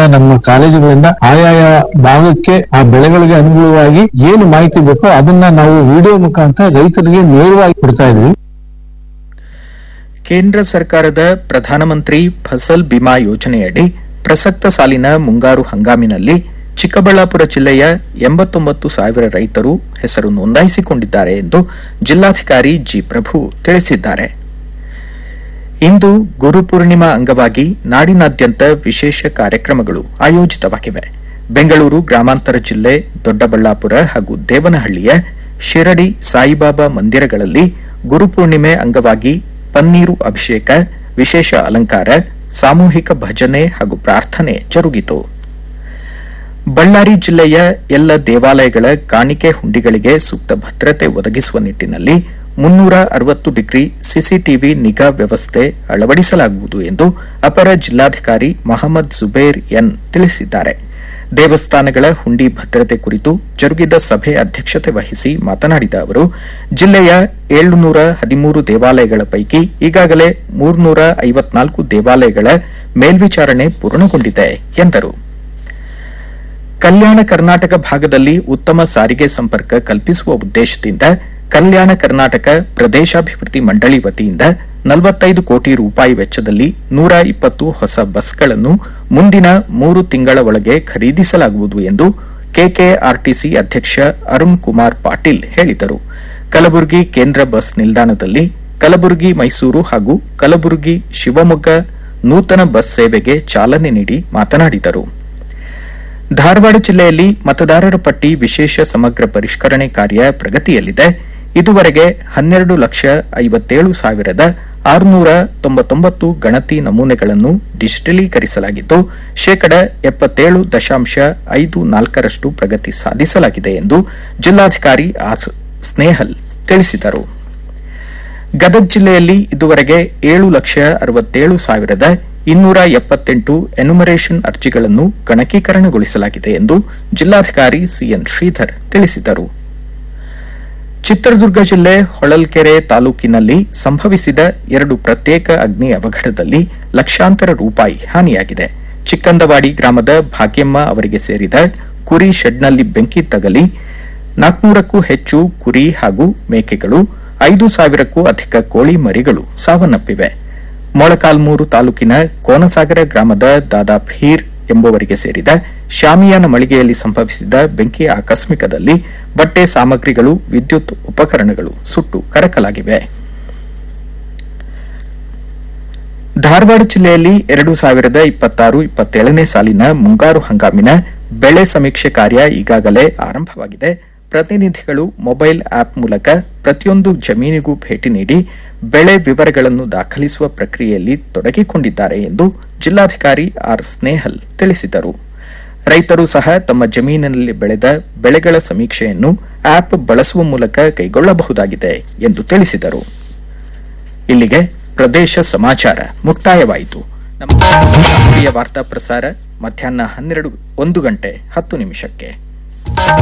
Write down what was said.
ನಮ್ಮ ಕಾಲೇಜುಗಳಿಂದ ಆಯಾಯ ಭಾಗಕ್ಕೆ ಆ ಬೆಳೆಗಳಿಗೆ ಅನುಗುಣವಾಗಿ ಏನು ಮಾಹಿತಿ ಬೇಕೋ ಅದನ್ನ ನಾವು ವಿಡಿಯೋ ಮುಖಾಂತರ ರೈತರಿಗೆ ನೇರವಾಗಿ ಕೊಡ್ತಾ ಇದ್ವಿ ಕೇಂದ್ರ ಸರ್ಕಾರದ ಪ್ರಧಾನಮಂತ್ರಿ ಫಸಲ್ ಬಿಮಾ ಯೋಜನೆಯಡಿ ಪ್ರಸಕ್ತ ಸಾಲಿನ ಮುಂಗಾರು ಹಂಗಾಮಿನಲ್ಲಿ ಚಿಕ್ಕಬಳ್ಳಾಪುರ ಜಿಲ್ಲೆಯ ಎಂಬತ್ತೊಂಬತ್ತು ಸಾವಿರ ರೈತರು ಹೆಸರು ನೋಂದಾಯಿಸಿಕೊಂಡಿದ್ದಾರೆ ಎಂದು ಜಿಲ್ಲಾಧಿಕಾರಿ ಜಿ ಪ್ರಭು ತಿಳಿಸಿದ್ದಾರೆ ಇಂದು ಗುರುಪೂರ್ಣಿಮಾ ಅಂಗವಾಗಿ ನಾಡಿನಾದ್ಯಂತ ವಿಶೇಷ ಕಾರ್ಯಕ್ರಮಗಳು ಆಯೋಜಿತವಾಗಿವೆ ಬೆಂಗಳೂರು ಗ್ರಾಮಾಂತರ ಜಿಲ್ಲೆ ದೊಡ್ಡಬಳ್ಳಾಪುರ ಹಾಗೂ ದೇವನಹಳ್ಳಿಯ ಶಿರಡಿ ಸಾಯಿಬಾಬಾ ಮಂದಿರಗಳಲ್ಲಿ ಗುರುಪೂರ್ಣಿಮೆ ಅಂಗವಾಗಿ ಪನ್ನೀರು ಅಭಿಷೇಕ ವಿಶೇಷ ಅಲಂಕಾರ ಸಾಮೂಹಿಕ ಭಜನೆ ಹಾಗೂ ಪ್ರಾರ್ಥನೆ ಜರುಗಿತು ಬಳ್ಳಾರಿ ಜಿಲ್ಲೆಯ ಎಲ್ಲ ದೇವಾಲಯಗಳ ಕಾಣಿಕೆ ಹುಂಡಿಗಳಿಗೆ ಸೂಕ್ತ ಭದ್ರತೆ ಒದಗಿಸುವ ನಿಟ್ಟಿನಲ್ಲಿ ಮುನ್ನೂರ ಅರವತ್ತು ಡಿಗ್ರಿ ಸಿಸಿಟಿವಿ ನಿಗಾ ವ್ಯವಸ್ಥೆ ಅಳವಡಿಸಲಾಗುವುದು ಎಂದು ಅಪರ ಜಿಲ್ಲಾಧಿಕಾರಿ ಮಹಮ್ಮದ್ ಜುಬೇರ್ ಎನ್ ತಿಳಿಸಿದ್ದಾರೆ ದೇವಸ್ಥಾನಗಳ ಹುಂಡಿ ಭದ್ರತೆ ಕುರಿತು ಜರುಗಿದ ಸಭೆ ಅಧ್ಯಕ್ಷತೆ ವಹಿಸಿ ಮಾತನಾಡಿದ ಅವರು ಜಿಲ್ಲೆಯ ಏಳುನೂರ ಹದಿಮೂರು ದೇವಾಲಯಗಳ ಪೈಕಿ ಈಗಾಗಲೇ ಮೂರ್ನೂರ ಐವತ್ನಾಲ್ಕು ದೇವಾಲಯಗಳ ಮೇಲ್ವಿಚಾರಣೆ ಪೂರ್ಣಗೊಂಡಿದೆ ಎಂದರು ಕಲ್ಯಾಣ ಕರ್ನಾಟಕ ಭಾಗದಲ್ಲಿ ಉತ್ತಮ ಸಾರಿಗೆ ಸಂಪರ್ಕ ಕಲ್ಪಿಸುವ ಉದ್ದೇಶದಿಂದ ಕಲ್ಯಾಣ ಕರ್ನಾಟಕ ಪ್ರದೇಶಾಭಿವೃದ್ಧಿ ಮಂಡಳಿ ವತಿಯಿಂದ ನಲವತ್ತೈದು ಕೋಟಿ ರೂಪಾಯಿ ವೆಚ್ಚದಲ್ಲಿ ನೂರ ಇಪ್ಪತ್ತು ಹೊಸ ಬಸ್ಗಳನ್ನು ಮುಂದಿನ ಮೂರು ತಿಂಗಳ ಒಳಗೆ ಖರೀದಿಸಲಾಗುವುದು ಎಂದು ಕೆಕೆಆರ್ಟಿಸಿ ಅಧ್ಯಕ್ಷ ಅರುಣ್ ಕುಮಾರ್ ಪಾಟೀಲ್ ಹೇಳಿದರು ಕಲಬುರಗಿ ಕೇಂದ್ರ ಬಸ್ ನಿಲ್ದಾಣದಲ್ಲಿ ಕಲಬುರಗಿ ಮೈಸೂರು ಹಾಗೂ ಕಲಬುರಗಿ ಶಿವಮೊಗ್ಗ ನೂತನ ಬಸ್ ಸೇವೆಗೆ ಚಾಲನೆ ನೀಡಿ ಮಾತನಾಡಿದರು ಧಾರವಾಡ ಜಿಲ್ಲೆಯಲ್ಲಿ ಮತದಾರರ ಪಟ್ಟಿ ವಿಶೇಷ ಸಮಗ್ರ ಪರಿಷ್ಕರಣೆ ಕಾರ್ಯ ಪ್ರಗತಿಯಲ್ಲಿದೆ ಇದುವರೆಗೆ ಹನ್ನೆರಡು ಲಕ್ಷ ಐವತ್ತೇಳು ಸಾವಿರದ ಆರುನೂರ ತೊಂಬತ್ತೊಂಬತ್ತು ಗಣತಿ ನಮೂನೆಗಳನ್ನು ಡಿಜಿಟಲೀಕರಿಸಲಾಗಿದ್ದು ಶೇಕಡ ಎಪ್ಪತ್ತೇಳು ದಶಾಂಶ ಐದು ನಾಲ್ಕರಷ್ಟು ಪ್ರಗತಿ ಸಾಧಿಸಲಾಗಿದೆ ಎಂದು ಜಿಲ್ಲಾಧಿಕಾರಿ ಆರ್ ಸ್ನೇಹಲ್ ತಿಳಿಸಿದರು ಗದಗ ಜಿಲ್ಲೆಯಲ್ಲಿ ಇದುವರೆಗೆ ಏಳು ಲಕ್ಷ ಅರವತ್ತೇಳು ಸಾವಿರದ ಇನ್ನೂರ ಎಪ್ಪತ್ತೆಂಟು ಎನ್ಯುಮರೇಷನ್ ಅರ್ಜಿಗಳನ್ನು ಗಣಕೀಕರಣಗೊಳಿಸಲಾಗಿದೆ ಎಂದು ಜಿಲ್ಲಾಧಿಕಾರಿ ಸಿಎನ್ ಶ್ರೀಧರ್ ತಿಳಿಸಿದರು ಚಿತ್ರದುರ್ಗ ಜಿಲ್ಲೆ ಹೊಳಲ್ಕೆರೆ ತಾಲೂಕಿನಲ್ಲಿ ಸಂಭವಿಸಿದ ಎರಡು ಪ್ರತ್ಯೇಕ ಅಗ್ನಿ ಅವಘಡದಲ್ಲಿ ಲಕ್ಷಾಂತರ ರೂಪಾಯಿ ಹಾನಿಯಾಗಿದೆ ಚಿಕ್ಕಂದವಾಡಿ ಗ್ರಾಮದ ಭಾಗ್ಯಮ್ಮ ಅವರಿಗೆ ಸೇರಿದ ಕುರಿ ಶೆಡ್ನಲ್ಲಿ ಬೆಂಕಿ ತಗಲಿ ನಾಲ್ಕನೂರಕ್ಕೂ ಹೆಚ್ಚು ಕುರಿ ಹಾಗೂ ಮೇಕೆಗಳು ಐದು ಸಾವಿರಕ್ಕೂ ಅಧಿಕ ಕೋಳಿ ಮರಿಗಳು ಸಾವನ್ನಪ್ಪಿವೆ ಮೊಳಕಾಲ್ಮೂರು ತಾಲೂಕಿನ ಕೋನಸಾಗರ ಗ್ರಾಮದ ದಾದಾ ಫೀರ್ ಎಂಬುವರಿಗೆ ಸೇರಿದ ಶಾಮಿಯಾನ ಮಳಿಗೆಯಲ್ಲಿ ಸಂಭವಿಸಿದ ಬೆಂಕಿ ಆಕಸ್ಮಿಕದಲ್ಲಿ ಬಟ್ಟೆ ಸಾಮಗ್ರಿಗಳು ವಿದ್ಯುತ್ ಉಪಕರಣಗಳು ಸುಟ್ಟು ಕರಕಲಾಗಿವೆ ಧಾರವಾಡ ಜಿಲ್ಲೆಯಲ್ಲಿ ಎರಡು ಸಾವಿರದ ಇಪ್ಪತ್ತಾರು ಇಪ್ಪತ್ತೇಳನೇ ಸಾಲಿನ ಮುಂಗಾರು ಹಂಗಾಮಿನ ಬೆಳೆ ಸಮೀಕ್ಷೆ ಕಾರ್ಯ ಈಗಾಗಲೇ ಆರಂಭವಾಗಿದೆ ಪ್ರತಿನಿಧಿಗಳು ಮೊಬೈಲ್ ಆಪ್ ಮೂಲಕ ಪ್ರತಿಯೊಂದು ಜಮೀನಿಗೂ ಭೇಟಿ ನೀಡಿ ಬೆಳೆ ವಿವರಗಳನ್ನು ದಾಖಲಿಸುವ ಪ್ರಕ್ರಿಯೆಯಲ್ಲಿ ತೊಡಗಿಕೊಂಡಿದ್ದಾರೆ ಎಂದು ಜಿಲ್ಲಾಧಿಕಾರಿ ಆರ್ ಸ್ನೇಹಲ್ ತಿಳಿಸಿದರು ರೈತರು ಸಹ ತಮ್ಮ ಜಮೀನಿನಲ್ಲಿ ಬೆಳೆದ ಬೆಳೆಗಳ ಸಮೀಕ್ಷೆಯನ್ನು ಆಪ್ ಬಳಸುವ ಮೂಲಕ ಕೈಗೊಳ್ಳಬಹುದಾಗಿದೆ ಎಂದು ತಿಳಿಸಿದರು ಇಲ್ಲಿಗೆ ಪ್ರದೇಶ ಸಮಾಚಾರ ಮುಕ್ತಾಯವಾಯಿತು ನಮ್ಮ ರಾಷ್ಟ್ರೀಯ ವಾರ್ತಾ ಪ್ರಸಾರ ಮಧ್ಯಾಹ್ನ ಹನ್ನೆರಡು ಒಂದು ಗಂಟೆ ಹತ್ತು ನಿಮಿಷಕ್ಕೆ